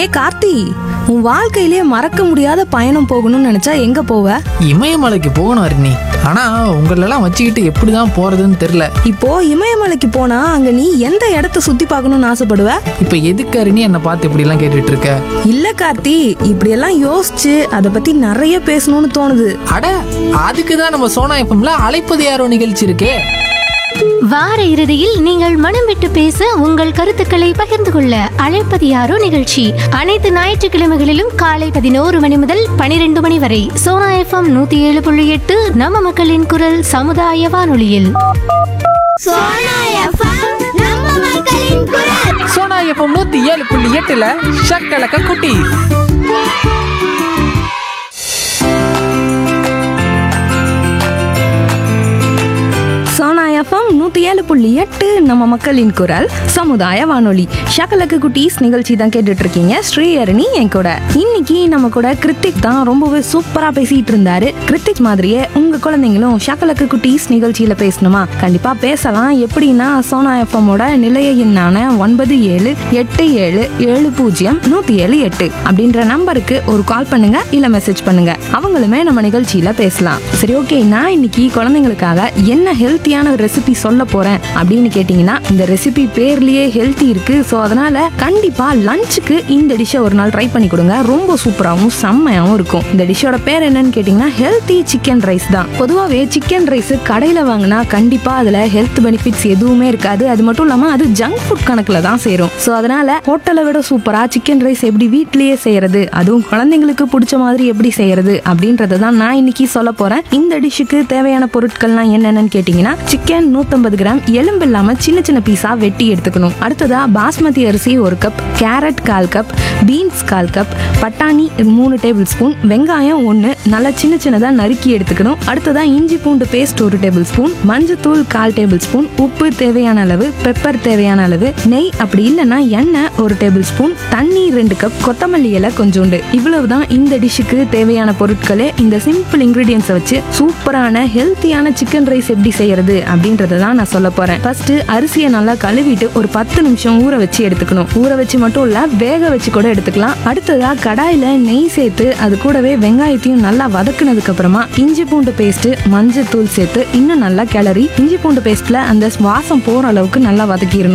ஏ கார்த்தி உன் வாழ்க்கையிலே மறக்க முடியாத பயணம் போகணும்னு நினைச்சா எங்க போவ இமயமலைக்கு போகணும் அருணி ஆனா உங்களெல்லாம் வச்சுக்கிட்டு எப்படிதான் போறதுன்னு தெரியல இப்போ இமயமலைக்கு போனா அங்க நீ எந்த இடத்த சுத்தி பார்க்கணும்னு ஆசைப்படுவ இப்ப எதுக்கு அருணி என்னை பார்த்து இப்படி எல்லாம் கேட்டுட்டு இருக்க இல்ல கார்த்தி இப்படியெல்லாம் யோசிச்சு அதை பத்தி நிறைய பேசணும்னு தோணுது அட அதுக்கு தான் நம்ம சோனா எஃப்எம்ல அழைப்பது யாரோ நிகழ்ச்சி இருக்கே வார இறுதியில் நீங்கள் மனம் விட்டு பேச உங்கள் கருத்துக்களை பகிர்ந்து கொள்ள அழைப்பது யாரோ நிகழ்ச்சி அனைத்து ஞாயிற்றுக்கிழமைகளிலும் காலை பதினோரு மணி முதல் பனிரெண்டு மணி வரை சோனா எஃப்எம் நூத்தி ஏழு புள்ளி எட்டு நம்ம மக்களின் குரல் சமுதாய வானொலியில் சோனா எஃப்எம் நம்ம மக்களின் குரல் சோனா எஃப்எம் நூத்தி ஏழு புள்ளி எட்டுல ஷக்கலக்க குட்டி சோனா எஃப்எம் நூத்தி ஏழு புள்ளி எட்டு நம்ம மக்களின் குரல் சமுதாய வானொலி ஷக்கலக்கு குட்டீஸ் நிகழ்ச்சி தான் கேட்டுட்டு இருக்கீங்க ஸ்ரீஹரணி என் கூட இன்னைக்கு நம்ம கூட கிருத்திக் தான் ரொம்பவே சூப்பரா பேசிட்டு இருந்தாரு கிருத்திக் மாதிரியே உங்க குழந்தைங்களும் ஷக்கலக்கு குட்டீஸ் நிகழ்ச்சியில பேசணுமா கண்டிப்பா பேசலாம் எப்படின்னா சோனா எஃப்எம்மோட நிலைய எண்ணான ஒன்பது ஏழு எட்டு ஏழு ஏழு பூஜ்ஜியம் நூத்தி ஏழு எட்டு அப்படின்ற நம்பருக்கு ஒரு கால் பண்ணுங்க இல்ல மெசேஜ் பண்ணுங்க அவங்களுமே நம்ம நிகழ்ச்சியில பேசலாம் சரி ஓகே நான் இன்னைக்கு குழந்தைங்களுக்காக என்ன ஹெல்த்தியான ரெசிபி சொல்ல போறேன் அப்படின்னு கேட்டிங்கன்னா இந்த ரெசிபி பேர்லயே ஹெல்த்தி இருக்கு ஸோ அதனால கண்டிப்பா லஞ்சுக்கு இந்த டிஷ்ஷை ஒரு நாள் ட்ரை பண்ணி கொடுங்க ரொம்ப சூப்பராகவும் செம்மையாகவும் இருக்கும் இந்த டிஷ்ஷோட பேர் என்னன்னு கேட்டிங்கன்னா ஹெல்த்தி சிக்கன் ரைஸ் தான் பொதுவாகவே சிக்கன் ரைஸ் கடையில் வாங்கினா கண்டிப்பா அதில் ஹெல்த் பெனிஃபிட்ஸ் எதுவுமே இருக்காது அது மட்டும் இல்லாமல் அது ஜங்க் ஃபுட் கணக்கில் தான் சேரும் ஸோ அதனால ஹோட்டலை விட சூப்பராக சிக்கன் ரைஸ் எப்படி வீட்லயே செய்யறது அதுவும் குழந்தைங்களுக்கு பிடிச்ச மாதிரி எப்படி செய்யறது அப்படின்றத தான் நான் இன்னைக்கு சொல்ல போறேன் இந்த டிஷ்ஷுக்கு தேவையான பொருட்கள்லாம் என்னென்னு கேட்டிங்கன்னா சிக்கன் நூற்றம்பது கிராம் எலும்பு இல்லாமல் சின்ன சின்ன பீஸா வெட்டி எடுத்துக்கணும் அடுத்ததா பாஸ்மதி அரிசி ஒரு கப் கேரட் கால் கப் பீன்ஸ் கால் கப் பட்டாணி மூணு டேபிள் ஸ்பூன் வெங்காயம் ஒன்று நல்லா சின்ன சின்னதாக நறுக்கி எடுத்துக்கணும் அடுத்ததா இஞ்சி பூண்டு பேஸ்ட் ஒரு டேபிள் ஸ்பூன் மஞ்சத்தூள் கால் டேபிள் ஸ்பூன் உப்பு தேவையான அளவு பெப்பர் தேவையான அளவு நெய் அப்படி இல்லைன்னா எண்ணெய் ஒரு டேபிள் ஸ்பூன் தண்ணி ரெண்டு கப் கொத்தமல்லி இலை கொஞ்சோண்டு இவ்வளவுதான் இந்த டிஷ்ஷுக்கு தேவையான பொருட்களே இந்த சிம்பிள் இன்கிரீடியன்ஸை வச்சு சூப்பரான ஹெல்த்தியான சிக்கன் ரைஸ் எப்படி செய்யறது அப்படின்றத தான் நான் சொல்ல போறேன் ஃபர்ஸ்ட் அரிசியை நல்லா கழுவிட்டு ஒரு பத்து நிமிஷம் ஊற வச்சு எடுத்துக்கணும் ஊற வச்சு மட்டும் இல்ல வேக வச்சு கூட எடுத்துக்கலாம் அடுத்ததா கடாயில நெய் சேர்த்து அது கூடவே வெங்காயத்தையும் நல்லா வதக்குனதுக்கு அப்புறமா இஞ்சி பூண்டு பேஸ்ட் மஞ்சள் தூள் சேர்த்து இன்னும் நல்லா கிளறி இஞ்சி பூண்டு பேஸ்ட்ல அந்த வாசம் போற அளவுக்கு நல்லா வதக்கிடணும்